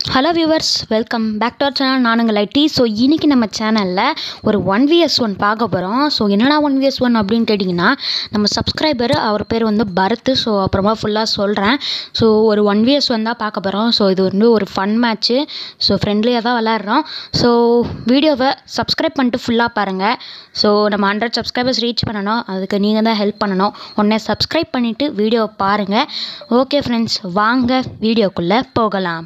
hello viewers welcome back to our channel நானுங்கள் ID so இன்றைக்கி நம்ம சேனலில் ஒரு ஒன் விஎஸ் ஒன் பார்க்க போகிறோம் ஸோ என்னடா ஒன் விஎஸ் ஒன் அப்படின்னு கேட்டிங்கன்னா நம்ம சப்ஸ்கிரைபர் அவர் பேர் வந்து பரத் ஸோ அப்புறமா ஃபுல்லாக சொல்கிறேன் ஸோ ஒரு ஒன் விஎஸ் ஒன் தான் பார்க்க போகிறோம் ஸோ இது வந்து ஒரு ஃபன் மேட்ச்சு ஸோ ஃப்ரெண்ட்லியாக தான் விளாட்றோம் ஸோ வீடியோவை சப்ஸ்கிரைப் பண்ணிட்டு ஃபுல்லாக பாருங்கள் ஸோ நம்ம ஹண்ட்ரட் சப்ஸ்கிரைபர்ஸ் ரீச் பண்ணணும் அதுக்கு நீங்கள் தான் ஹெல்ப் பண்ணணும் உடனே சப்ஸ்கிரைப் பண்ணிவிட்டு வீடியோ பாருங்கள் ஓகே ஃப்ரெண்ட்ஸ் வாங்க வீடியோக்குள்ளே போகலாம்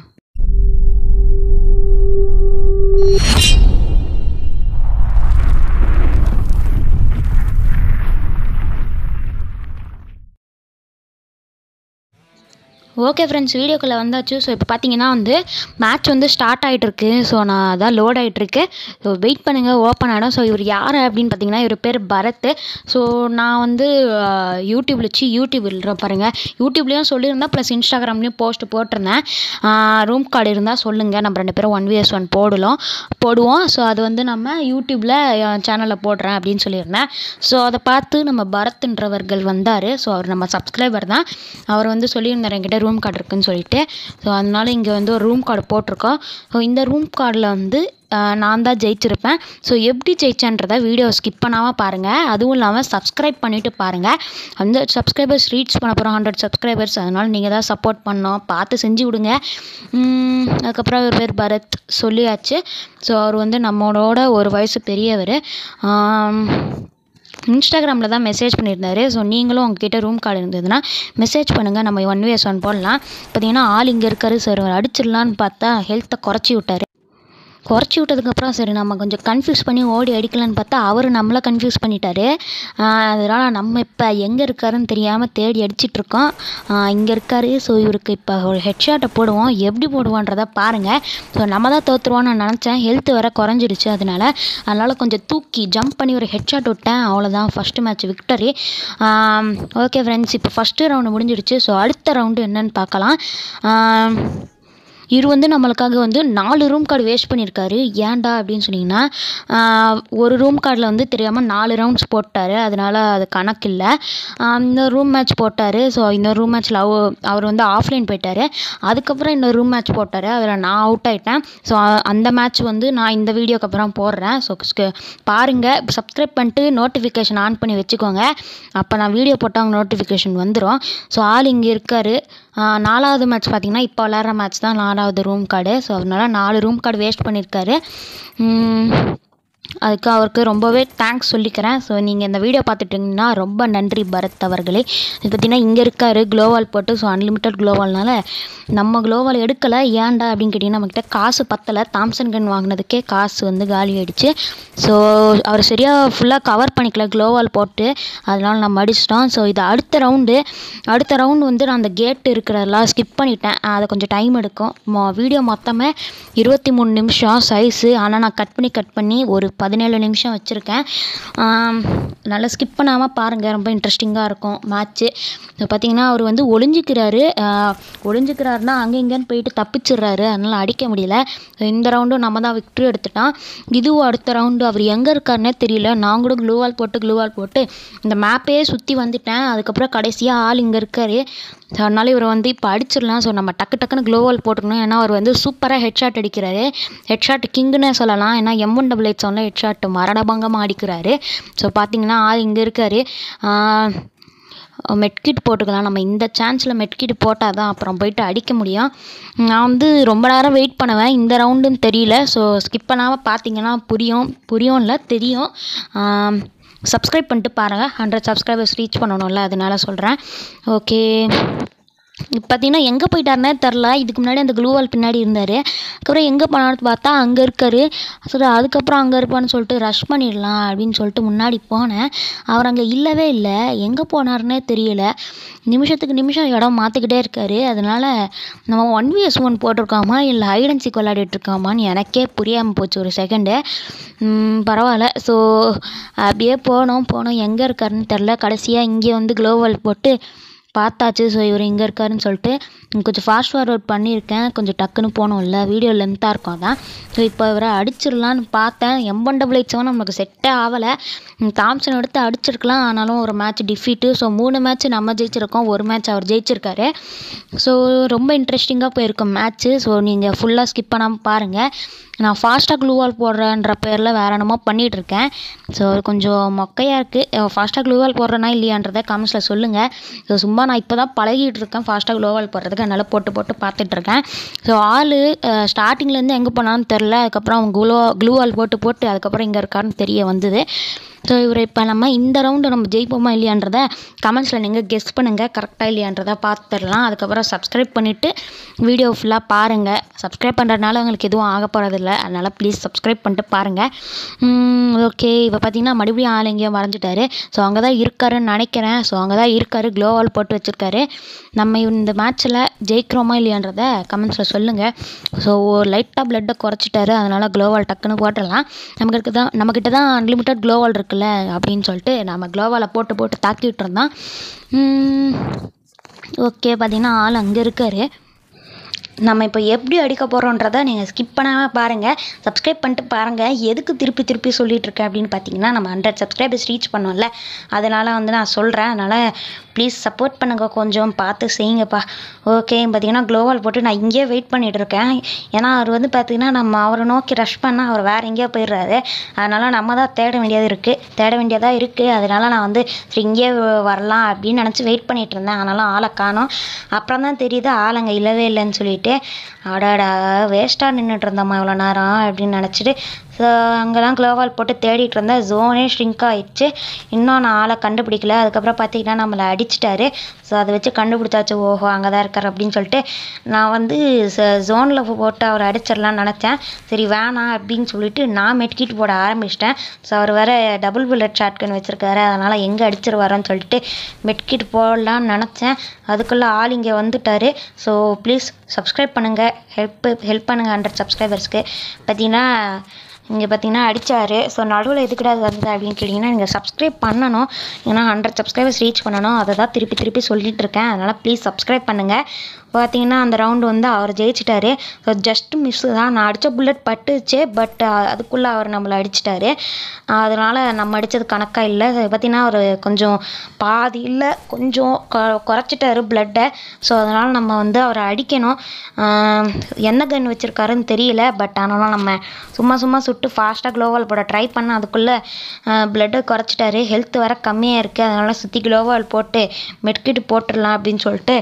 ஓகே ஃப்ரெண்ட்ஸ் வீடியோக்குள்ளே வந்தாச்சு ஸோ இப்போ பார்த்தீங்கன்னா வந்து மேட்ச் வந்து ஸ்டார்ட் ஆகிட்டு இருக்கு ஸோ நான் அதான் லோட் ஆகிட்டுருக்கு ஸோ வெயிட் பண்ணுங்கள் ஓப்பன் ஆகிடும் ஸோ இவர் யார் அப்படின்னு பார்த்தீங்கன்னா இவர் பேர் பரத் ஸோ நான் வந்து யூடியூப்பில் வச்சு யூடியூப் பாருங்கள் யூடியூப்லேயும் சொல்லியிருந்தேன் ப்ளஸ் இன்ஸ்டாகிராம்லேயும் போஸ்ட் போட்டிருந்தேன் ரூம் கார்டு இருந்தால் சொல்லுங்கள் நம்ம ரெண்டு பேரும் ஒன் விஎஸ் ஒன் போடலாம் போடுவோம் ஸோ அது வந்து நம்ம யூடியூப்பில் சேனலில் போடுறேன் அப்படின்னு சொல்லியிருந்தேன் ஸோ அதை பார்த்து நம்ம பரத்ன்றவர்கள் வந்தார் ஸோ அவர் நம்ம சப்ஸ்கிரைபர் தான் அவர் வந்து சொல்லியிருந்தார் என்கிட்ட ரூம் கார்டு இருக்குன்னு சொல்லிட்டு ஸோ அதனால இங்கே வந்து ஒரு ரூம் கார்டு போட்டிருக்கோம் ஸோ இந்த ரூம் கார்டில் வந்து நான் தான் ஜெயிச்சிருப்பேன் ஸோ எப்படி ஜெயிச்சேன்றதை வீடியோ ஸ்கிப் பண்ணாமல் பாருங்கள் அதுவும் இல்லாமல் சப்ஸ்கிரைப் பண்ணிவிட்டு பாருங்கள் அந்த சப்ஸ்கிரைபர்ஸ் ரீச் பண்ண போகிறோம் ஹண்ட்ரட் சப்ஸ்கிரைபர்ஸ் அதனால் நீங்கள் தான் சப்போர்ட் பண்ணோம் பார்த்து செஞ்சு விடுங்க அதுக்கப்புறம் அவர் பேர் பரத் சொல்லியாச்சு ஸோ அவர் வந்து நம்மளோட ஒரு வயசு பெரியவர் இன்ஸ்டாகிராமில் தான் மெசேஜ் பண்ணியிருந்தாரு ஸோ நீங்களும் உங்ககிட்ட ரூம் கார்டு இருந்ததுன்னா மெசேஜ் பண்ணுங்கள் நம்ம ஒன் வேஸ் ஒன் போடலாம் பார்த்தீங்கன்னா ஆள் இங்கே இருக்காரு சார் அடிச்சிடலான்னு பார்த்தா ஹெல்த்தை குறைச்சி விட்டார் குறைச்சி விட்டதுக்கப்புறம் சரி நம்ம கொஞ்சம் கன்ஃபியூஸ் பண்ணி ஓடி அடிக்கலான்னு பார்த்தா அவர் நம்மளை கன்ஃபியூஸ் பண்ணிட்டாரு அதனால் நம்ம இப்போ எங்கே இருக்காருன்னு தெரியாமல் தேடி அடிச்சிட்ருக்கோம் இங்கே இருக்கார் ஸோ இவருக்கு இப்போ ஒரு ஹெட்ஷாட்டை போடுவோம் எப்படி போடுவோன்றதை பாருங்கள் ஸோ நம்ம தான் தோற்றுருவோன்னு நான் நினச்சேன் ஹெல்த் வேறு குறைஞ்சிடுச்சு அதனால் அதனால் கொஞ்சம் தூக்கி ஜம்ப் பண்ணி ஒரு ஹெட்ஷாட் விட்டேன் அவ்வளோதான் first match victory okay friends இப்போ ஃபஸ்ட்டு ரவுண்டு முடிஞ்சிடுச்சு ஸோ அடுத்த ரவுண்டு என்னன்னு பார்க்கலாம் இவர் வந்து நம்மளுக்காக வந்து நாலு ரூம் கார்டு வேஸ்ட் பண்ணியிருக்காரு ஏன்டா அப்படின்னு சொன்னிங்கன்னா ஒரு ரூம் கார்டில் வந்து தெரியாமல் நாலு ரவுண்ட்ஸ் போட்டார் அதனால் அது கணக்கு இல்லை இன்னொரு ரூம் மேட்ச் போட்டார் ஸோ இன்னொரு ரூம் மேட்ச்சில் அவ அவர் வந்து ஆஃப்லைன் போயிட்டார் அதுக்கப்புறம் இன்னொரு ரூம் மேட்ச் போட்டார் அதில் நான் அவுட் ஆகிட்டேன் ஸோ அந்த மேட்ச் வந்து நான் இந்த வீடியோக்கு அப்புறம் போடுறேன் ஸோ பாருங்கள் சப்ஸ்கிரைப் பண்ணிட்டு நோட்டிஃபிகேஷன் ஆன் பண்ணி வச்சுக்கோங்க அப்போ நான் வீடியோ போட்டால் நோட்டிஃபிகேஷன் வந்துடும் ஸோ ஆள் இங்கே இருக்கார் நாலாவது மேட்ச் பார்த்திங்கன்னா இப்போ விளாட்ற மேட்ச் தான் நாலாவது ரூம் கார்டு ஸோ அதனால் நாலு ரூம் கார்டு வேஸ்ட் பண்ணியிருக்காரு அதுக்கு அவருக்கு ரொம்பவே தேங்க்ஸ் சொல்லிக்கிறேன் ஸோ நீங்கள் இந்த வீடியோ பார்த்துட்டிங்கன்னா ரொம்ப நன்றி பரத் அவர்களே இது பார்த்திங்கன்னா இங்கே இருக்கார் க்ளோவால் போட்டு ஸோ அன்லிமிட்டட் க்ளோவால்னால நம்ம க்ளோவால் எடுக்கலை ஏன்டா அப்படின்னு கேட்டிங்கன்னா நம்மக்கிட்ட காசு பத்தலை தாம்சன் கன் வாங்கினதுக்கே காசு வந்து காலி ஆகிடுச்சு ஸோ அவர் சரியாக ஃபுல்லாக கவர் பண்ணிக்கல க்ளோவால் போட்டு அதனால் நம்ம அடிச்சிட்டோம் ஸோ இது அடுத்த ரவுண்டு அடுத்த ரவுண்டு வந்து நான் அந்த கேட்டு இருக்கிறதெல்லாம் ஸ்கிப் பண்ணிட்டேன் அதை கொஞ்சம் டைம் எடுக்கும் வீடியோ மொத்தமே இருபத்தி மூணு நிமிஷம் சைஸு ஆனால் நான் கட் பண்ணி கட் பண்ணி ஒரு பதினேழு நிமிஷம் வச்சுருக்கேன் நல்லா ஸ்கிப் பண்ணாமல் பாருங்கள் ரொம்ப இன்ட்ரெஸ்டிங்காக இருக்கும் மேட்ச்சு இப்போ பார்த்தீங்கன்னா அவர் வந்து ஒளிஞ்சிக்கிறாரு ஒளிஞ்சிக்கிறாருனா அங்கே இங்கேன்னு போயிட்டு தப்பிச்சிடுறாரு அதனால் அடிக்க முடியல இந்த ரவுண்டும் நம்ம தான் விக்ட்ரி எடுத்துட்டோம் இதுவும் அடுத்த ரவுண்டு அவர் எங்கே இருக்காருன்னே தெரியல நான் கூட க்ளூவால் போட்டு க்ளூவால் போட்டு இந்த மேப்பே சுற்றி வந்துட்டேன் அதுக்கப்புறம் கடைசியாக ஆள் இங்கே இருக்கார் ஸோ அதனால் இவரை வந்து இப்போ அடிச்சிடலாம் ஸோ நம்ம டக்கு டக்குன்னு க்ளோவால் போட்டுக்கணும் ஏன்னா அவர் வந்து சூப்பராக ஹெட்ஷாட் அடிக்கிறாரு ஹெட்ஷாட் கிங்குன்னே சொல்லலாம் ஏன்னா எம் ஒன் டபுள் எயிட் செவனில் ஹெட்ஷாட் மரணபங்கமாக அடிக்கிறாரு ஸோ பார்த்தீங்கன்னா ஆள் இங்கே இருக்கார் மெட்கிட் போட்டுக்கலாம் நம்ம இந்த சான்ஸில் மெட்கிட் போட்டால் தான் அப்புறம் போயிட்டு அடிக்க முடியும் நான் வந்து ரொம்ப நேரம் வெயிட் பண்ணுவேன் இந்த ரவுண்டுன்னு தெரியல ஸோ ஸ்கிப் பண்ணாமல் பார்த்தீங்கன்னா புரியும் புரியும் இல்லை தெரியும் சப்ஸ்கிரைப் பண்ணிட்டு பாருங்கள் ஹண்ட்ரட் சப்ஸ்கிரைபர்ஸ் ரீச் பண்ணணும்ல அதனால சொல்கிறேன் ஓகே இப்போ பார்த்தீங்கன்னா எங்கே போயிட்டாருனே தெரில இதுக்கு முன்னாடி அந்த க்ளூவால் பின்னாடி இருந்தார் அதுக்கப்புறம் எங்கே போனான்னு பார்த்தா அங்கே இருக்கார் சரி அதுக்கப்புறம் அங்கே இருப்பான்னு சொல்லிட்டு ரஷ் பண்ணிடலாம் அப்படின்னு சொல்லிட்டு முன்னாடி போனேன் அவர் அங்கே இல்லவே இல்லை எங்கே போனாருன்னே தெரியல நிமிஷத்துக்கு நிமிஷம் இடம் மாற்றிக்கிட்டே இருக்கார் அதனால் நம்ம ஒன் விஎஸ் ஒன் போட்டிருக்கோமா இல்லை ஹைடன்சிக் விளையாடிட்டுருக்கோமான்னு எனக்கே புரியாமல் போச்சு ஒரு செகண்டு பரவாயில்ல ஸோ அப்படியே போனோம் போனோம் எங்கே இருக்காருன்னு தெரில கடைசியாக இங்கே வந்து க்ளோவால் போட்டு பார்த்தாச்சு ஸோ இவர் இங்கே இருக்காருன்னு சொல்லிட்டு கொஞ்சம் ஃபாஸ்ட் ஃபார்வர்ட் பண்ணியிருக்கேன் கொஞ்சம் டக்குன்னு போகணும்ல வீடியோ லென்த்தாக இருக்கும் அதான் ஸோ இப்போ இவரை அடிச்சிடலான்னு பார்த்தேன் M one double eight seven நமக்கு செட்டே ஆகலை தாம்சன் எடுத்து அடிச்சிருக்கலாம் ஆனாலும் ஒரு மேட்ச் டிஃபீட்டு ஸோ மூணு மேட்ச் நம்ம ஜெயிச்சிருக்கோம் ஒரு மேட்ச் அவர் ஜெயிச்சிருக்காரு ஸோ ரொம்ப இன்ட்ரெஸ்டிங்காக போயிருக்கும் மேட்ச்சு ஸோ நீங்கள் ஃபுல்லாக ஸ்கிப் பண்ணாமல் பாருங்கள் நான் ஃபாஸ்ட்டாக க்ளூவால் போடுறேன்ற பேரில் வேற என்னமோ பண்ணிகிட்டு இருக்கேன் ஸோ கொஞ்சம் மொக்கையாக இருக்குது ஃபாஸ்ட்டாக க்ளூவால் போடுறேனா இல்லையான்றதை கமெண்ட்ஸில் சொல்லுங்கள் ஸோ சும்மா நான் இப்போ தான் பழகிட்டு இருக்கேன் ஃபாஸ்ட்டாக க்ளோவால் போடுறதுக்கு அதனால் போட்டு போட்டு பார்த்துட்ருக்கேன் ஸோ ஆள் ஸ்டார்டிங்லேருந்து எங்கே போனான்னு தெரில அதுக்கப்புறம் அவன் க்ளூ க்ளூவால் போட்டு போட்டு அதுக்கப்புறம் இங்கே இருக்காருன்னு தெரிய வந்தது ஸோ இவர் இப்போ நம்ம இந்த ரவுண்டு நம்ம ஜெயிப்போமா இல்லையான்றதை கமெண்ட்ஸில் நீங்கள் கெஸ் பண்ணுங்கள் கரெக்டாக இல்லையான்றதை பார்த்துடலாம் அதுக்கப்புறம் சப்ஸ்கிரைப் பண்ணிவிட்டு வீடியோ ஃபுல்லாக பாருங்கள் சப்ஸ்கிரைப் பண்ணுறதுனால உங்களுக்கு எதுவும் ஆக போகிறதில்ல அதனால் ப்ளீஸ் சப்ஸ்கிரைப் பண்ணிட்டு பாருங்கள் ஓகே இப்போ பார்த்தீங்கன்னா மறுபடியும் ஆள் எங்கேயோ மறைஞ்சிட்டாரு ஸோ அங்கே தான் இருக்காருன்னு நினைக்கிறேன் ஸோ அங்கே தான் இருக்காரு க்ளோவால் போட்டு வச்சுருக்காரு நம்ம இந்த மேட்ச்சில் ஜெயிக்கிறோமா இல்லையான்றதை கமெண்ட்ஸில் சொல்லுங்கள் ஸோ லைட்டாக ப்ளட்டை குறைச்சிட்டாரு அதனால் க்ளோவால் டக்குன்னு போட்டுடலாம் நமக்கு தான் நம்மக்கிட்ட தான் அன்லிமிட்டட் க்ளோவால் இருக்குல்ல அப்படின்னு சொல்லிட்டு நம்ம க்ளோவாலை போட்டு போட்டு தாக்கிட்டு இருந்தோம் ஓகே பார்த்தீங்கன்னா ஆள் அங்கே இருக்கார் நம்ம இப்போ எப்படி அடிக்க போகிறோன்றதை நீங்கள் ஸ்கிப் பண்ணாமல் பாருங்கள் சப்ஸ்கிரைப் பண்ணிட்டு பாருங்கள் எதுக்கு திருப்பி திருப்பி சொல்லிட்டு இருக்கேன் அப்படின்னு பார்த்தீங்கன்னா நம்ம ஹண்ட்ரட் சப்ஸ்கிரைபர்ஸ் ரீச் பண்ணோம்ல அதனால் வந்து நான் சொல்கிறேன் அதனால் ப்ளீஸ் சப்போர்ட் பண்ணுங்கள் கொஞ்சம் பார்த்து செய்யுங்கப்பா ஓகே பார்த்தீங்கன்னா க்ளோவால் போட்டு நான் இங்கேயே வெயிட் பண்ணிகிட்டு இருக்கேன் ஏன்னா அவர் வந்து பார்த்தீங்கன்னா நம்ம அவரை நோக்கி ரஷ் பண்ணால் அவர் வேறு எங்கேயோ போயிடுறாரு அதனால் நம்ம தான் தேட வேண்டியது இருக்குது தேட வேண்டியதாக இருக்குது அதனால் நான் வந்து சரி இங்கேயே வரலாம் அப்படின்னு நினச்சி வெயிட் பண்ணிகிட்டு இருந்தேன் ஆனாலும் ஆளை காணோம் அப்புறம் தான் தெரியுது ஆள் அங்கே இல்லவே இல்லைன்னு சொல்லிட்டு அடாடா வேஸ்ட்டாக நின்றுட்டு இருந்தோம்மா இவ்வளோ நேரம் அப்படின்னு நினச்சிட்டு ஸோ அங்கெல்லாம் க்ளோவால் போட்டு தேடிட்டு இருந்தேன் ஜோனே ஷ்ரிங்க் ஆயிடுச்சு இன்னும் நான் ஆளை கண்டுபிடிக்கல அதுக்கப்புறம் பார்த்தீங்கன்னா நம்மளை அடிச்சிட்டாரு ஸோ அதை வச்சு கண்டுபிடிச்சாச்சு ஓஹோ அங்கே தான் இருக்கார் அப்படின்னு சொல்லிட்டு நான் வந்து ஜோனில் போட்டு அவர் அடிச்சிடலான்னு நினச்சேன் சரி வேணாம் அப்படின்னு சொல்லிட்டு நான் மெட்கிட் போட ஆரம்பிச்சிட்டேன் ஸோ அவர் வேறு டபுள் புல்லட் ஷாட்கன் வச்சுருக்காரு அதனால் எங்கே அடிச்சிருவாரோன்னு சொல்லிட்டு மெட்கிட் போடலான்னு நினச்சேன் அதுக்குள்ளே ஆள் இங்கே வந்துட்டார் ஸோ ப்ளீஸ் சப்ஸ்கிரைப் பண்ணுங்கள் ஹெல்ப் ஹெல்ப் பண்ணுங்கள் ஹண்ட்ரட் சப்ஸ்கிரைபர்ஸ்க்கு பார்த்தீங்கன்னா இங்கே பார்த்தீங்கன்னா அடித்தார் ஸோ நடுவில் எதுக்குடா அது வந்தது அப்படின்னு கேட்டிங்கன்னா நீங்கள் சப்ஸ்கிரைப் பண்ணணும் ஏன்னா ஹண்ட்ரட் சப்ஸ்கிரைபர்ஸ் ரீச் பண்ணணும் அதை தான் திருப்பி திருப்பி சொல்லிட்டு இருக்கேன் அதனால் ப்ளீஸ் சப்ஸ்கிரைப் பண்ணுங்கள் பார்த்தீங்கன்னா அந்த ரவுண்டு வந்து அவர் ஜெயிச்சிட்டாரு ஸோ ஜஸ்ட் மிஸ்ஸு தான் நான் அடித்த புல்லட் பட்டுச்சு பட் அதுக்குள்ளே அவர் நம்மளை அடிச்சிட்டாரு அதனால் நம்ம அடித்தது கணக்காக இல்லை பார்த்தீங்கன்னா அவர் கொஞ்சம் பாதி இல்லை கொஞ்சம் கொ குறைச்சிட்டாரு ப்ளட்டை ஸோ அதனால் நம்ம வந்து அவரை அடிக்கணும் என்ன கன் வச்சுருக்காருன்னு தெரியல பட் ஆனாலும் நம்ம சும்மா சும்மா சுட்டு ஃபாஸ்ட்டாக க்ளோவால் போட ட்ரை பண்ண அதுக்குள்ளே ப்ளட்டை குறைச்சிட்டாரு ஹெல்த் வர கம்மியாக இருக்குது அதனால் சுற்றி க்ளோவால் போட்டு மெட்கிட்டு போட்டுடலாம் அப்படின்னு சொல்லிட்டு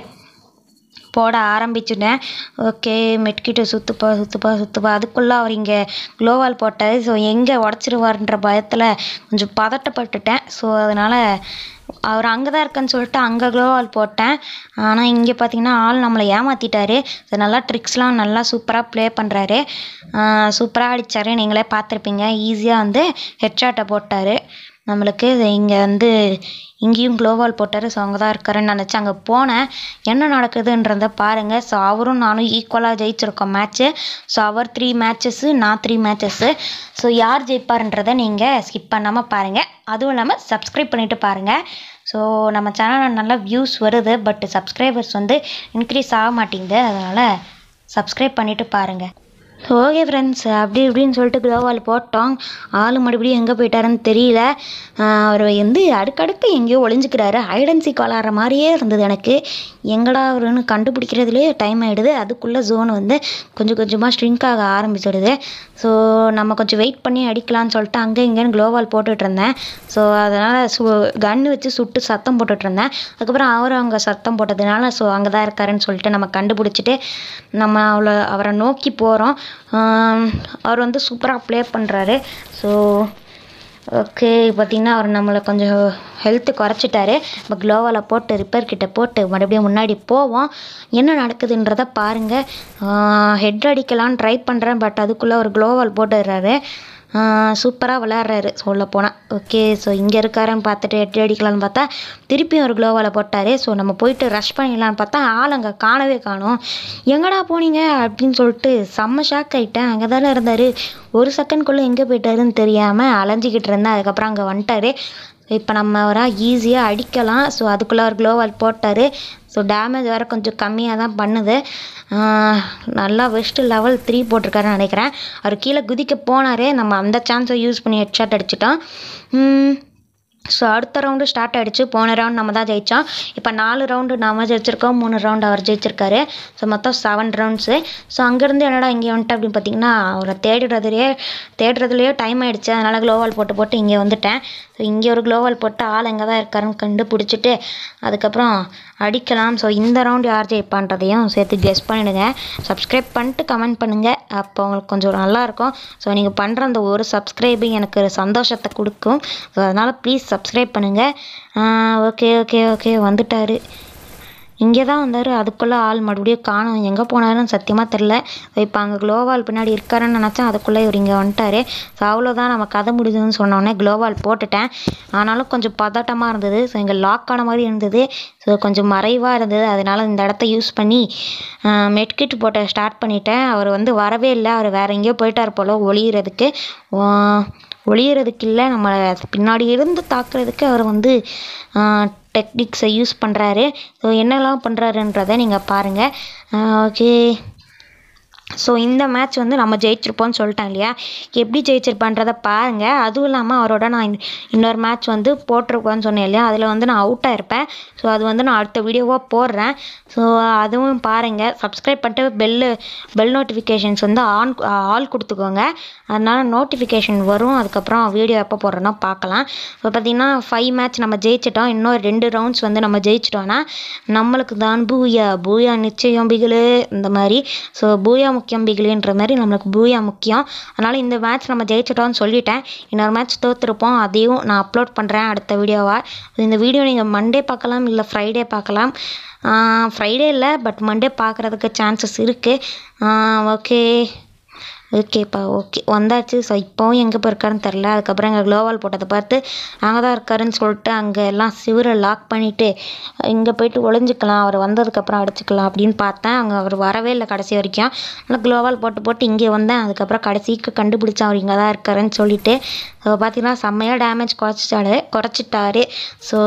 போட ஆரம்பிச்சிட்டேன் ஓகே மெட்கிட்ட சுற்றுப்பா சுற்றுப்பா சுற்றுப்பா அதுக்குள்ளே அவர் இங்கே க்ளோவால் போட்டார் ஸோ எங்கே உடச்சிருவாருன்ற பயத்தில் கொஞ்சம் பதட்டப்பட்டுட்டேன் ஸோ அதனால் அவர் அங்கே தான் இருக்கேன்னு சொல்லிட்டு அங்கே க்ளோவால் போட்டேன் ஆனால் இங்கே பார்த்தீங்கன்னா ஆள் நம்மளை ஏமாற்றிட்டாரு ஸோ நல்லா ட்ரிக்ஸ்லாம் நல்லா சூப்பராக ப்ளே பண்ணுறாரு சூப்பராக அடித்தார் நீங்களே பார்த்துருப்பீங்க ஈஸியாக வந்து ஹெட்ஷாட்டை போட்டார் நம்மளுக்கு இங்கே வந்து இங்கேயும் க்ளோவால் போட்டார் ஸோ அங்கே தான் இருக்காருன்னு நினச்சி அங்கே போனேன் என்ன நடக்குதுன்றத பாருங்கள் ஸோ அவரும் நானும் ஈக்குவலாக ஜெயிச்சிருக்கோம் மேட்ச்சு ஸோ அவர் த்ரீ மேட்சஸ்ஸு நான் த்ரீ மேட்சஸ்ஸு ஸோ யார் ஜெயிப்பாருன்றதை நீங்கள் ஸ்கிப் பண்ணாமல் பாருங்கள் அதுவும் இல்லாமல் சப்ஸ்கிரைப் பண்ணிவிட்டு பாருங்கள் ஸோ நம்ம சேனலில் நல்லா வியூஸ் வருது பட் சப்ஸ்கிரைபர்ஸ் வந்து இன்க்ரீஸ் ஆக மாட்டேங்குது அதனால் சப்ஸ்கிரைப் பண்ணிவிட்டு பாருங்கள் ஓகே ஃப்ரெண்ட்ஸ் அப்படி இப்படின்னு சொல்லிட்டு க்ளோவால் போட்டோம் ஆள் மறுபடியும் எங்கே போயிட்டாருன்னு தெரியல அவர் வந்து அடுக்கடுக்கு எங்கேயோ ஒளிஞ்சிக்கிறாரு ஹைடன்சிக் விளாட்ற மாதிரியே இருந்தது எனக்கு எங்கடா அவருன்னு கண்டுபிடிக்கிறதுலேயே டைம் ஆகிடுது அதுக்குள்ளே ஜோன் வந்து கொஞ்சம் கொஞ்சமாக ஸ்ட்ரிங்க் ஆக ஆரம்பிச்சிடுது ஸோ நம்ம கொஞ்சம் வெயிட் பண்ணி அடிக்கலாம்னு சொல்லிட்டு அங்கே இங்கேன்னு க்ளோவால் போட்டுட்டு இருந்தேன் ஸோ அதனால் சு கன்று வச்சு சுட்டு சத்தம் போட்டுட்டு இருந்தேன் அதுக்கப்புறம் அவர் அங்கே சத்தம் போட்டதுனால ஸோ அங்கே தான் இருக்காருன்னு சொல்லிட்டு நம்ம கண்டுபிடிச்சிட்டு நம்ம அவளை அவரை நோக்கி போகிறோம் அவர் வந்து சூப்பராக ப்ளே பண்ணுறாரு ஸோ ஓகே பார்த்திங்கன்னா அவர் நம்மளை கொஞ்சம் ஹெல்த்து குறைச்சிட்டாரு இப்போ க்ளோவால் போட்டு ரிப்பேர் கிட்ட போட்டு மறுபடியும் முன்னாடி போவோம் என்ன நடக்குதுன்றதை பாருங்கள் ஹெட் அடிக்கலான்னு ட்ரை பண்ணுறேன் பட் அதுக்குள்ளே ஒரு க்ளோவால் போட்டுடுறாரு சூப்பராக விளையாடுறாரு சொல்ல போனால் ஓகே ஸோ இங்கே இருக்காருன்னு பார்த்துட்டு எட்டு அடிக்கலான்னு பார்த்தா திருப்பியும் ஒரு க்ளோவால் போட்டார் ஸோ நம்ம போயிட்டு ரஷ் பண்ணிடலான்னு பார்த்தா ஆள் அங்கே காணவே காணோம் எங்கடா போனீங்க அப்படின்னு சொல்லிட்டு செம்ம ஷாக் ஆகிட்டேன் அங்கே தானே இருந்தார் ஒரு செகண்ட்குள்ளே எங்கே போயிட்டாருன்னு தெரியாமல் அலைஞ்சிக்கிட்டு இருந்தேன் அதுக்கப்புறம் அங்கே வந்துட்டாரு இப்போ நம்ம அவரை ஈஸியாக அடிக்கலாம் ஸோ அதுக்குள்ளே அவர் க்ளோவால் போட்டார் ஸோ டேமேஜ் வேறு கொஞ்சம் கம்மியாக தான் பண்ணுது ஆஹ் நல்லா வெஸ்ட்டு லெவல் த்ரீ போட்டிருக்காருன்னு நினைக்கிறேன் அவர் கீழே குதிக்க போனார் நம்ம அந்த சான்ஸை யூஸ் பண்ணி ஹெட்ஷாட் அடிச்சிட்டோம் ஸோ அடுத்த ரவுண்டு ஸ்டார்ட் ஆகிடுச்சு போன ரவுண்ட் நம்ம தான் ஜெயித்தோம் இப்போ நாலு ரவுண்டு நாம ஜெயிச்சிருக்கோம் மூணு ரவுண்டு அவர் ஜெயிச்சிருக்காரு ஸோ மொத்தம் செவன் ரவுண்ட்ஸு ஸோ அங்கேருந்து என்னடா இங்கே வந்துட்டு அப்படின்னு பார்த்தீங்கன்னா அவரை தேடுறதுலேயே தேடுறதுலேயே டைம் ஆகிடுச்சு அதனால் க்ளோவால் போட்டு போட்டு இங்கே வந்துட்டேன் ஸோ இங்கே ஒரு க்ளோவால் போட்டு ஆள் எங்கே தான் இருக்காருன்னு கண்டுபிடிச்சிட்டு அதுக்கப்புறம் அடிக்கலாம் ஸோ இந்த ரவுண்டு யார் ஜெயிப்பான்றதையும் சேர்த்து கெஸ் பண்ணிடுங்க சப்ஸ்கிரைப் பண்ணிட்டு கமெண்ட் பண்ணுங்கள் அப்போ உங்களுக்கு கொஞ்சம் நல்லாயிருக்கும் ஸோ நீங்கள் பண்ணுற அந்த ஒரு சப்ஸ்கிரைபு எனக்கு ஒரு சந்தோஷத்தை கொடுக்கும் ஸோ அதனால் ப்ளீஸ் சப்ஸ்கிரைப் பண்ணுங்கள் ஓகே ஓகே ஓகே வந்துட்டார் இங்கே தான் வந்தார் அதுக்குள்ளே ஆள் மறுபடியும் காணும் எங்கே போனாருன்னு சத்தியமாக தெரில இப்போ அங்கே க்ளோவால் பின்னாடி இருக்காருன்னு நினச்சேன் அதுக்குள்ளே இவர் இங்கே வந்துட்டார் ஸோ அவ்வளோதான் நம்ம கதை முடிஞ்சதுன்னு சொன்னோடனே க்ளோவால் போட்டுட்டேன் ஆனாலும் கொஞ்சம் பதட்டமாக இருந்தது ஸோ இங்கே லாக் ஆன மாதிரி இருந்தது ஸோ கொஞ்சம் மறைவாக இருந்தது அதனால் இந்த இடத்த யூஸ் பண்ணி மெட்கிட் போட்ட ஸ்டார்ட் பண்ணிட்டேன் அவர் வந்து வரவே இல்லை அவர் வேறு எங்கேயோ போயிட்டார் போல் ஒளியிறதுக்கு ஒளியறதுக்கு இல்லை நம்மளை பின்னாடி இருந்து தாக்குறதுக்கு அவர் வந்து டெக்னிக்ஸை யூஸ் பண்ணுறாரு ஸோ என்னெல்லாம் பண்ணுறாருன்றதை நீங்கள் பாருங்கள் ஓகே ஸோ இந்த மேட்ச் வந்து நம்ம ஜெயிச்சிருப்போம்னு சொல்லிட்டேன் இல்லையா எப்படி ஜெயிச்சிருப்பான்றதை பாருங்கள் அதுவும் இல்லாமல் அவரோட நான் இன்- இன்னொரு மேட்ச் வந்து போட்டிருப்பேன்னு சொன்னேன் இல்லையா அதில் வந்து நான் அவுட் ஆயிருப்பேன் ஸோ அது வந்து நான் அடுத்த வீடியோவாக போடுறேன் ஸோ அதுவும் பாருங்கள் சப்ஸ்கிரைப் பண்ணிட்டு பெல்லு பெல் நோட்டிஃபிகேஷன்ஸ் வந்து ஆன் ஆல் கொடுத்துக்கோங்க அதனால் நோட்டிஃபிகேஷன் வரும் அதுக்கப்புறம் வீடியோ எப்போ போடுறேனோ பார்க்கலாம் இப்போ பார்த்தீங்கன்னா ஃபைவ் மேட்ச் நம்ம ஜெயிச்சிட்டோம் இன்னும் ரெண்டு ரவுண்ட்ஸ் வந்து நம்ம ஜெயிச்சிட்டோன்னா நம்மளுக்கு தான் பூயா பூயா நிச்சயம் பிகிலு இந்த மாதிரி ஸோ பூயா முக்கியம் பிகிலுன்ற மாதிரி நம்மளுக்கு பூயா முக்கியம் அதனால் இந்த மேட்ச் நம்ம ஜெயிச்சிட்டோம்னு சொல்லிட்டேன் இன்னொரு மேட்ச் தோற்றுருப்போம் அதையும் நான் அப்லோட் பண்ணுறேன் அடுத்த வீடியோவாக இந்த வீடியோ நீங்கள் மண்டே பார்க்கலாம் இல்லை ஃப்ரைடே பார்க்கலாம் ஃப்ரைடே இல்லை பட் மண்டே பார்க்குறதுக்கு சான்சஸ் இருக்குது ஓகே ஓகேப்பா ஓகே வந்தாச்சு ஸோ இப்போவும் எங்கே போயிருக்காருன்னு தெரில அதுக்கப்புறம் எங்கள் க்ளோவால் போட்டதை பார்த்து அங்கே தான் இருக்காருன்னு சொல்லிட்டு அங்கே எல்லாம் சிவரை லாக் பண்ணிவிட்டு இங்கே போயிட்டு ஒளிஞ்சிக்கலாம் அவர் வந்ததுக்கப்புறம் அடிச்சுக்கலாம் அப்படின்னு பார்த்தேன் அங்கே அவர் வரவே இல்லை கடைசி வரைக்கும் அதனால் க்ளோவால் போட்டு போட்டு இங்கே வந்தேன் அதுக்கப்புறம் கடைசிக்கு கண்டுபிடிச்சேன் அவர் இங்கே தான் இருக்காருன்னு சொல்லிட்டு ஸோ பார்த்தீங்கன்னா செம்மையாக டேமேஜ் குறைச்சிட்டாரு குறைச்சிட்டாரு ஸோ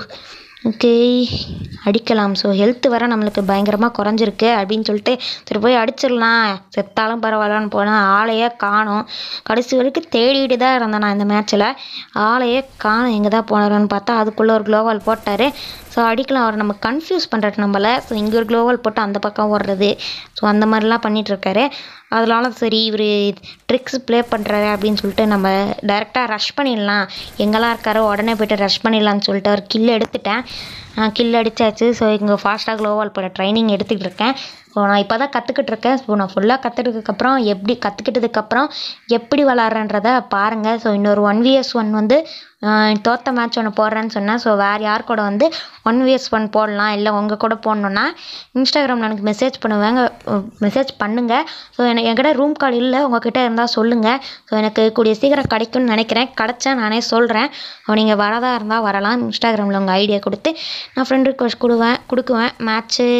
ஓகே அடிக்கலாம் ஸோ ஹெல்த் வர நம்மளுக்கு பயங்கரமாக குறைஞ்சிருக்கு அப்படின்னு சொல்லிட்டு சரி போய் அடிச்சிடலாம் செத்தாலும் பரவாயில்லன்னு போனால் ஆளையே காணோம் கடைசி வரைக்கும் தேடிட்டு தான் இருந்தேன் நான் இந்த மேட்ச்சில் ஆளையே காணோம் எங்கே தான் போனாருன்னு பார்த்தா அதுக்குள்ளே ஒரு க்ளோவால் போட்டார் ஸோ அடிக்கலாம் அவர் நம்ம கன்ஃபியூஸ் பண்ணுறாரு நம்மளை ஸோ இங்கே ஒரு க்ளோவால் போட்டு அந்த பக்கம் ஓடுறது ஸோ அந்த மாதிரிலாம் பண்ணிட்டு இருக்காரு அதனால சரி இவர் ட்ரிக்ஸ் ப்ளே பண்ணுறாரு அப்படின்னு சொல்லிட்டு நம்ம டைரெக்டாக ரஷ் பண்ணிடலாம் எங்கெல்லாம் இருக்காரோ உடனே போய்ட்டு ரஷ் பண்ணிடலாம்னு சொல்லிட்டு அவர் கில் எடுத்துட்டேன் கில் அடிச்சாச்சு ஸோ இங்கே ஃபாஸ்ட்டாக க்ளோவால் போட ட்ரைனிங் எடுத்துக்கிட்டு இருக்கேன் ஸோ நான் இப்போ தான் கற்றுக்கிட்டு இருக்கேன் ஸோ நான் ஃபுல்லாக கற்றுக்கிட்டதுக்கப்புறம் எப்படி கற்றுக்கிட்டதுக்கப்புறம் எப்படி விளாட்றேன்றதை பாருங்கள் ஸோ இன்னொரு ஒன் விஎஸ் ஒன் வந்து ஆஹ், தோத்த மேட்ச் ஒன்று போடுறேன்னு சொன்னேன் ஸோ வேறு யார் கூட வந்து ஒன் விஎஸ் ஒன் போடலாம் இல்லை உங்கள் கூட போடணுன்னா இன்ஸ்டாகிராமில் எனக்கு மெசேஜ் பண்ணுவாங்க மெசேஜ் பண்ணுங்கள் ஸோ எனக்கு என்கிட்ட ரூம் கார்டு இல்லை உங்ககிட்ட இருந்தால் சொல்லுங்கள் ஸோ எனக்கு கூடிய சீக்கிரம் கிடைக்கும்னு நினைக்கிறேன் கிடச்சா நானே சொல்கிறேன் ஸோ நீங்கள் வரதா இருந்தால் வரலாம் இன்ஸ்டாகிராமில் உங்கள் ஐடியா கொடுத்து நான் ஃப்ரெண்ட் ரிக்வஸ்ட் கொடுவேன் கொடுக்குவேன் மேட்ச்சு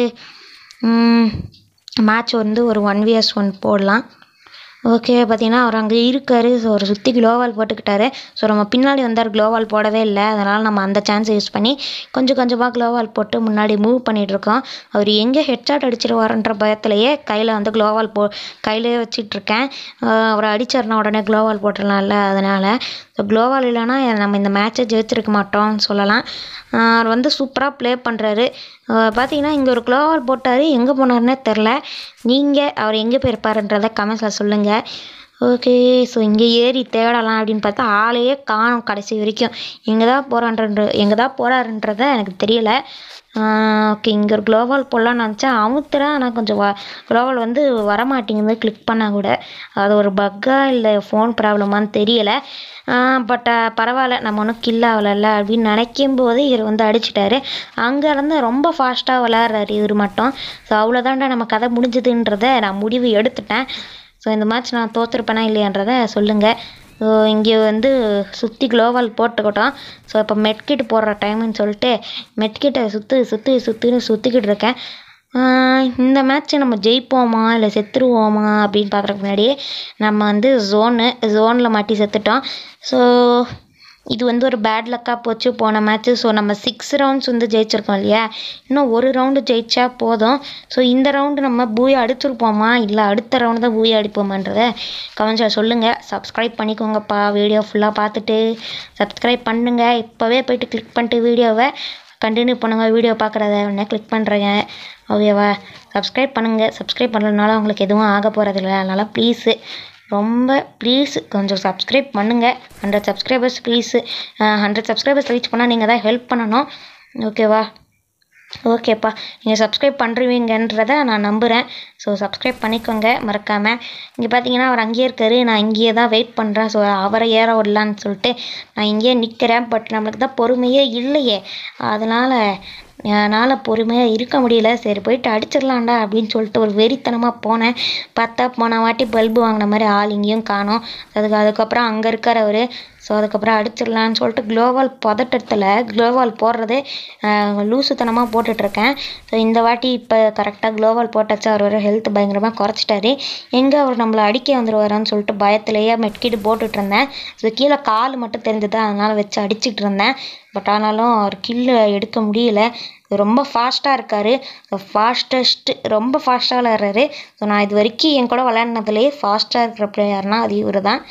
மேட்ச் வந்து ஒரு ஒன் விஎஸ் ஒன் போடலாம் ஓகே பார்த்தீங்கன்னா அவர் அங்கே இருக்கார் ஸோ ஒரு சுற்றி க்ளோவால் போட்டுக்கிட்டாரு ஸோ நம்ம பின்னாடி வந்தார் க்ளோவால் போடவே இல்லை அதனால் நம்ம அந்த சான்ஸை யூஸ் பண்ணி கொஞ்சம் கொஞ்சமாக க்ளோவால் போட்டு முன்னாடி மூவ் பண்ணிகிட்ருக்கோம் அவர் எங்கே ஹெட்ஷாட் அடிச்சிருவாருன்ற பயத்திலேயே கையில் வந்து க்ளோவால் போ கையிலே வச்சிட்ருக்கேன் அவர் அடிச்சார்னா உடனே க்ளோவால் போட்டுடலாம்ல அதனால் ஸோ க்ளோவால் இல்லைன்னா நம்ம இந்த மேட்ச்சை ஜெயிச்சிருக்க மாட்டோம்னு சொல்லலாம் ஆஹ் அவர் வந்து சூப்பராக ப்ளே பண்ணுறாரு பார்த்தீங்கன்னா இங்கே ஒரு க்ளோவால் போட்டார் எங்கே போனாருன்னே தெரில நீங்கள் அவர் எங்கே போயிருப்பாருன்றதை கமெண்ட்ஸில் சொல்லுங்கள் ஓகே ஸோ இங்கே ஏறி தேடலாம் அப்படின்னு பார்த்தா ஆளையே காணும் கடைசி வரைக்கும் எங்கே தான் போகிறான்ற எங்கே தான் போகிறாருன்றத எனக்கு தெரியல ஓகே இங்கே ஒரு க்ளோவால் போடலான்னு நினச்சேன் அமுத்துறேன் ஆனால் கொஞ்சம் வ க்ளோவால் வந்து வரமாட்டேங்குது கிளிக் பண்ணால் கூட அது ஒரு பக்கா இல்லை ஃபோன் ப்ராப்ளமான்னு தெரியலை பட் பரவாயில்ல நம்ம ஒன்றும் கில் ஆகலைல்ல அப்படின்னு நினைக்கும் போது இவர் வந்து அடிச்சிட்டாரு அங்கேருந்து ரொம்ப ஃபாஸ்ட்டாக விளாட்றாரு இவர் மட்டும் ஸோ அவ்வளோதான்டா நம்ம கதை முடிஞ்சதுன்றதை நான் முடிவு எடுத்துட்டேன் ஸோ இந்த மேட்ச் நான் தோற்றுருப்பேனா இல்லையான்றதை சொல்லுங்கள் ஸோ இங்கே வந்து சுற்றி க்ளோவால் போட்டுக்கிட்டோம் ஸோ இப்போ மெட்கிட் போடுற டைம்னு சொல்லிட்டு மெட்கிட்டை சுற்று சுற்றி சுற்றின்னு சுற்றிக்கிட்டு இருக்கேன் ஆஹ் இந்த மேட்ச்சை நம்ம ஜெயிப்போமா இல்லை செத்துருவோமா அப்படின்னு பார்க்குறதுக்கு முன்னாடியே நம்ம வந்து ஜோனு ஜோனில் மாட்டி செத்துட்டோம் ஸோ இது வந்து ஒரு பேட் லக்காக போச்சு போன மேட்ச்சு ஸோ நம்ம சிக்ஸ் ரவுண்ட்ஸ் வந்து ஜெயிச்சிருக்கோம் இல்லையா இன்னும் ஒரு ரவுண்டு ஜெயிச்சா போதும் ஸோ இந்த ரவுண்டு நம்ம பூயா அடிச்சிருப்போமா இல்லை அடுத்த ரவுண்டு தான் பூயா அடிப்போமான்றத கமெண்ட்ஸில் சொல்லுங்கள் சப்ஸ்கிரைப் பண்ணிக்கோங்கப்பா வீடியோ ஃபுல்லாக பார்த்துட்டு சப்ஸ்கிரைப் பண்ணுங்கள் இப்போவே போயிட்டு கிளிக் பண்ணிட்டு வீடியோவை கண்டினியூ பண்ணுங்கள் வீடியோ பார்க்குறத உடனே கிளிக் பண்ணுறேங்க ஓகேவா சப்ஸ்கிரைப் பண்ணுங்கள் சப்ஸ்கிரைப் பண்ணுறதுனால உங்களுக்கு எதுவும் ஆக போகிறதில்ல அதனால் ப்ளீஸு ரொம்ப ப்ளீஸ் கொஞ்சம் சப்ஸ்கிரைப் பண்ணுங்கள் hundred subscribers please hundred subscribers reach பண்ணால் நீங்கள் தான் ஹெல்ப் பண்ணணும் ஓகேவா ஓகேப்பா நீங்கள் சப்ஸ்கிரைப் பண்ணுறீங்கன்றத நான் நம்புகிறேன் ஸோ சப்ஸ்கிரைப் பண்ணிக்கோங்க மறக்காமல் இங்கே பார்த்தீங்கன்னா அவர் அங்கேயே இருக்காரு நான் இங்கேயே தான் வெயிட் பண்ணுறேன் ஸோ அவரை ஏற விடலான்னு சொல்லிட்டு நான் இங்கேயே நிற்கிறேன் பட் நம்மளுக்கு தான் பொறுமையே இல்லையே அதனால் என்னால் பொறுமையாக இருக்க முடியல சரி போயிட்டு அடிச்சிடலாம்டா அப்படின்னு சொல்லிட்டு ஒரு வெறித்தனமாக போனேன் பார்த்தா போன வாட்டி பல்பு வாங்கின மாதிரி ஆள் இங்கேயும் காணோம் அதுக்கு அதுக்கப்புறம் அங்கே இருக்கார் அவர் ஸோ அதுக்கப்புறம் அடிச்சிடலான்னு சொல்லிட்டு க்ளோவால் பதட்டத்தில் க்ளோவால் போடுறது லூசுத்தனமாக போட்டுட்ருக்கேன் ஸோ இந்த வாட்டி இப்போ கரெக்டாக க்ளோவால் போட்டாச்சு அவர் வர ஹெல்த் பயங்கரமாக குறைச்சிட்டாரு எங்கே அவர் நம்மளை அடிக்க வந்துடுவாரான்னு சொல்லிட்டு பயத்திலேயே மெட்கிட்டு போட்டுட்டு இருந்தேன் ஸோ கீழே கால் மட்டும் தெரிஞ்சது அதனால் வச்சு அடிச்சிட்டு இருந்தேன் பட் ஆனாலும் அவர் கில்லு எடுக்க முடியல ரொம்ப ஃபாஸ்ட்டாக இருக்கார் ஃபாஸ்டஸ்ட்டு ரொம்ப ஃபாஸ்ட்டாக விளையாடுறாரு ஸோ நான் இது வரைக்கும் என் கூட விளையாடினதுலேயே ஃபாஸ்ட்டாக இருக்கிற பிளேயர்னால் அது இவர் தான்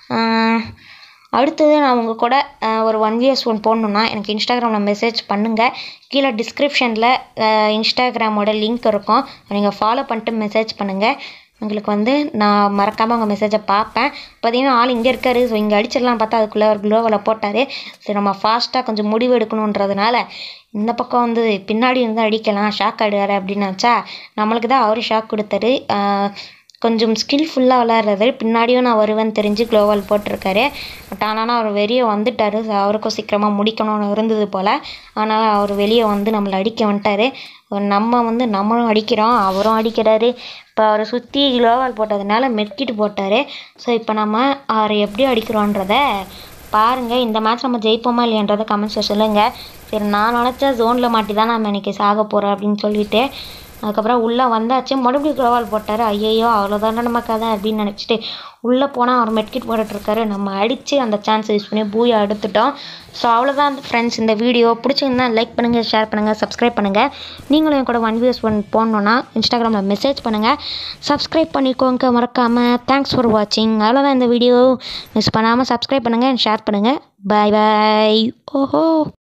அடுத்தது நான் உங்கள் கூட ஒரு ஒன் இயர்ஸ் ஒன் போடணுன்னா எனக்கு இன்ஸ்டாகிராமில் மெசேஜ் பண்ணுங்கள் கீழே டிஸ்கிரிப்ஷனில் இன்ஸ்டாகிராமோட லிங்க் இருக்கும் நீங்கள் ஃபாலோ பண்ணிட்டு மெசேஜ் பண்ணுங்கள் உங்களுக்கு வந்து நான் மறக்காமல் உங்கள் மெசேஜை பார்ப்பேன் பார்த்தீங்கன்னா ஆள் இங்கே இருக்கார் ஸோ இங்கே அடிச்சிடலாம் பார்த்தா அதுக்குள்ளே ஒரு க்ளோவில் போட்டார் சரி நம்ம ஃபாஸ்ட்டாக கொஞ்சம் முடிவு எடுக்கணுன்றதுனால இந்த பக்கம் வந்து பின்னாடி இருந்து அடிக்கலாம் ஷாக் ஆடுவார் அப்படின்னு நினச்சா நம்மளுக்கு தான் அவர் ஷாக் கொடுத்தாரு கொஞ்சம் ஸ்கில்ஃபுல்லாக விளாட்றது பின்னாடியும் நான் வருவேன்னு தெரிஞ்சு க்ளோவால் போட்டிருக்காரு பட் ஆனாலும் அவர் வெளியே வந்துட்டார் அவருக்கும் சீக்கிரமாக முடிக்கணும்னு இருந்தது போல் ஆனால் அவர் வெளியே வந்து நம்மளை அடிக்க வந்துட்டார் நம்ம வந்து நம்மளும் அடிக்கிறோம் அவரும் அடிக்கிறாரு இப்போ அவரை சுற்றி க்ளோவால் போட்டதுனால மெட்கிட்டு போட்டார் ஸோ இப்போ நம்ம அவரை எப்படி அடிக்கிறோன்றத பாருங்கள் இந்த மேட்ச் நம்ம ஜெயிப்போமா இல்லையன்றதை கமெண்ட்ஸில் சொல்லுங்கள் சரி நான் நினச்ச ஜோனில் மாட்டி தான் நம்ம இன்றைக்கி சாக போகிறோம் அப்படின்னு சொல்லிட்டு அதுக்கப்புறம் உள்ளே வந்தாச்சு மறுபடியும் க்ளோவால் போட்டார் ஐயையோ அவ்வளோதானே நம்ம கதை அப்படின்னு நினச்சிட்டு உள்ளே போனால் அவர் மெட்கிட் போட்டுட்ருக்காரு நம்ம அடித்து அந்த சான்ஸ் யூஸ் பண்ணி பூயை எடுத்துட்டோம் ஸோ அவ்வளோதான் ஃப்ரெண்ட்ஸ் இந்த வீடியோ பிடிச்சிருந்தா லைக் பண்ணுங்கள் ஷேர் பண்ணுங்கள் சப்ஸ்கிரைப் பண்ணுங்கள் நீங்களும் என் கூட ஒன் வியூஸ் ஒன் போடணுன்னா இன்ஸ்டாகிராமில் மெசேஜ் பண்ணுங்கள் சப்ஸ்கிரைப் பண்ணிக்கோங்க மறக்காமல் தேங்க்ஸ் ஃபார் வாட்சிங் அவ்வளோதான் இந்த வீடியோ மிஸ் பண்ணாமல் சப்ஸ்கிரைப் பண்ணுங்கள் ஷேர் பண்ணுங்கள் பாய் பாய் ஓஹோ